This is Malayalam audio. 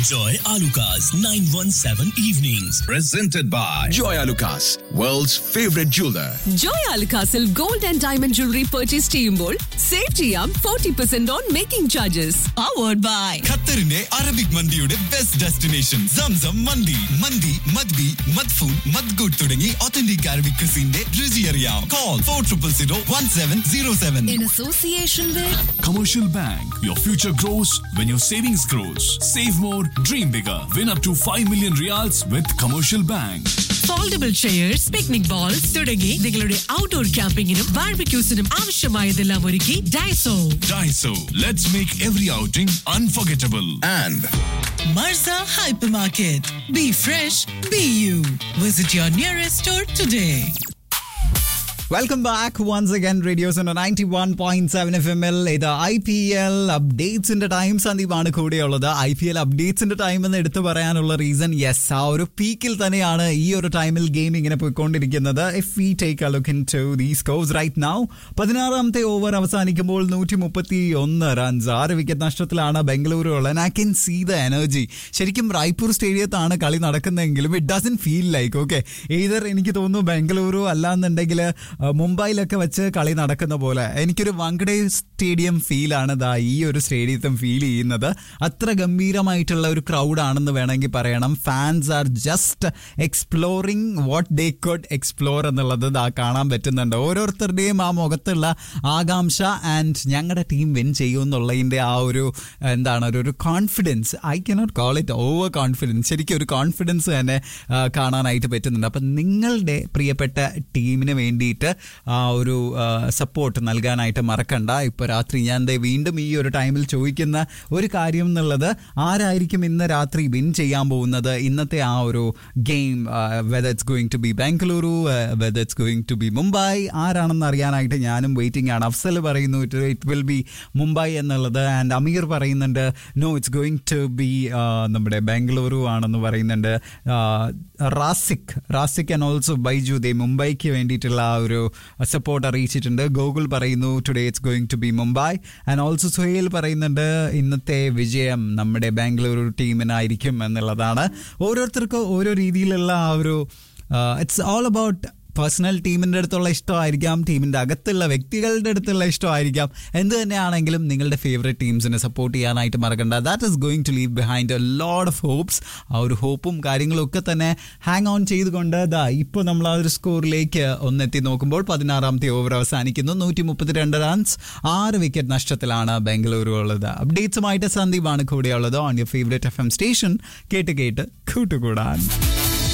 Enjoy Alucard's 917 evenings. Presented by Joy Lucas, world's favorite jeweler. ജോയ് അൽകാസിൽ gold and diamond jewellery purchase ചെയ്യുമ്പോൾ സേവ് ചെയ്യാം forty percent on making charges powered by ഖത്തറിന്റെ അറബിക് മന്തിയുടെ ബെസ്റ്റ് ഡെസ്റ്റിനേഷൻ സംസം മന്തി മന്തി മദ്ബി മദ്ഫൂൺ മദ്ഗുഡ് തുടങ്ങി ഒത്തന്റിക് അറബിക് ക്രിസിന്റെ രുചി അറിയാം call four triple zero one seven zero seven in association Commercial Bank. Your future grows when your savings grows. Save more, dream bigger. Win up to 5 million reals with Commercial Bank. Foldable chairs picnic bowls തുടങ്ങി നിങ്ങളുടെ ഔട്ട്ഡോർ ക്യാമ്പിങ്ങിനും ബാർബിക്യൂസിനും ആവശ്യമായതെല്ലാം ഒരുക്കി Daiso Daiso. Let's make every outing unforgettable. And Marza hyper market be fresh be you visit your nearest store today welcome back once again radios ninety one point seven F M എൽ ഇത് ഐ പി എൽ അപ്ഡേറ്റ്സിന്റെ ടൈം സന്ദീപാണ് കൂടെയുള്ളത് ഐ പി എൽ അപ്ഡേറ്റ്സിന്റെ ടൈം എന്ന് എടുത്തു പറയാനുള്ള റീസൺ യെസ് ആ ഒരു പീക്കിൽ തന്നെയാണ് ഈ ഒരു ടൈമിൽ ഗെയിം ഇങ്ങനെ പോയിക്കൊണ്ടിരിക്കുന്നത് if we take a look into the scores right now പതിനാറാമത്തെ ഓവർ അവസാനിക്കുമ്പോൾ നൂറ്റി മുപ്പത്തി ഒന്ന് റൺസ് ആറ് വിക്കറ്റ് നഷ്ടത്തിലാണ് ബംഗളൂരു ഉള്ളത് I can see the energy ശരിക്കും റായ്പൂർ സ്റ്റേഡിയത്താണ് കളി നടക്കുന്നതെങ്കിലും it doesn't feel like okay either എനിക്ക് തോന്നുന്നു ബംഗളൂരു അല്ലാന്നുണ്ടെങ്കിൽ മുംബൈയിലൊക്കെ വെച്ച് കളി നടക്കുന്ന പോലെ എനിക്കൊരു വങ്കഡേ സ്റ്റേഡിയം ഫീലാണ് ദാ ഈ ഒരു സ്റ്റേഡിയത്തും ഫീൽ ചെയ്യുന്നത് അത്ര ഗംഭീരമായിട്ടുള്ള ഒരു ക്രൗഡാണെന്ന് വേണമെങ്കിൽ പറയണം fans are just exploring what they could explore എന്നുള്ളത് ദാ കാണാൻ പറ്റുന്നുണ്ട് ഓരോരുത്തരുടെയും ആ മുഖത്തുള്ള ആകാംക്ഷ ആൻഡ് ഞങ്ങളുടെ ടീം വിൻ ചെയ്യും എന്നുള്ളതിൻ്റെ ആ ഒരു എന്താണ് ഒരു- ഒരു confidence I cannot call it over confidence ശരിക്കും ഒരു കോൺഫിഡൻസ് തന്നെ ആ, കാണാനായിട്ട് പറ്റുന്നുണ്ട് അപ്പം നിങ്ങളുടെ പ്രിയപ്പെട്ട ടീമിന് വേണ്ടിയിട്ട് ആ ഒരു സപ്പോർട്ട് നൽകാനായിട്ട് മറക്കണ്ട ഇപ്പോൾ രാത്രി ഞാൻ ദേ വീണ്ടും ഈ ഒരു ടൈമിൽ ചോദിക്കുന്ന ഒരു കാര്യം എന്നുള്ളത് ആരായിരിക്കും ഇന്ന് രാത്രി വിൻ ചെയ്യാൻ പോകുന്നത് ഇന്നത്തെ ആ ഒരു game whether it's going to be Bengaluru whether it's going to be Mumbai ആരാണെന്ന് അറിയാനായിട്ട് ഞാനും വെയിറ്റിംഗ് ആണ് അഫ്സൽ പറയുന്നു ഇറ്റ് വിൽ ബി മുംബൈ എന്നുള്ളത് ആൻഡ് അമീർ പറയുന്നുണ്ട് no it's going to be നമ്മുടെ ബാംഗ്ലൂരു ആണെന്ന് പറയുന്നുണ്ട് റാസിക് റാസിക് ആൻഡ് ഓൾസോ ബൈജു ദേ മുംബൈക്ക് വേണ്ടിയിട്ടുള്ള ആ ഒരു സപ്പോർട്ട് അറിയിച്ചിട്ടുണ്ട് ഗോകുൽ പറയുന്നു today it's going to be Mumbai and also Suhail പറയുന്നുണ്ട് ഇന്നത്തെ വിജയം നമ്മുടെ ബാംഗ്ലൂരു ടീമിനായിരിക്കും എന്നുള്ളതാണ് ഓരോരുത്തർക്കും ഓരോ രീതിയിലുള്ള ആ ഒരു ഇറ്റ്സ് ഓൾ അബൌട്ട് പേഴ്സണൽ ടീമിൻ്റെ അടുത്തുള്ള ഇഷ്ടമായിരിക്കാം ടീമിൻ്റെ അകത്തുള്ള വ്യക്തികളുടെ അടുത്തുള്ള ഇഷ്ടമായിരിക്കാം എന്ത് തന്നെയാണെങ്കിലും നിങ്ങളുടെ ഫേവറേറ്റ് ടീംസിനെ സപ്പോർട്ട് ചെയ്യാനായിട്ട് മറക്കണ്ട that is going to leave behind a load of hopes ആ ഒരു ഹോപ്പും കാര്യങ്ങളും ഒക്കെ തന്നെ ഹാങ് ഓൺ ചെയ്തുകൊണ്ട് ദാ ഇപ്പോൾ നമ്മൾ ആ ഒരു സ്കോറിലേക്ക് ഒന്നെത്തി നോക്കുമ്പോൾ പതിനാറാമത്തെ ഓവർ അവസാനിക്കുന്നു നൂറ്റി മുപ്പത്തിരണ്ട് റൺസ് ആറ് വിക്കറ്റ് നഷ്ടത്തിലാണ് ബംഗളൂരു ഉള്ളത് അപ്ഡേറ്റ്സുമായിട്ട് സന്ദീപാണ് കൂടെയുള്ളത് on your favourite F M station കേട്ട് കേട്ട് കൂട്ടുകൂടാൻ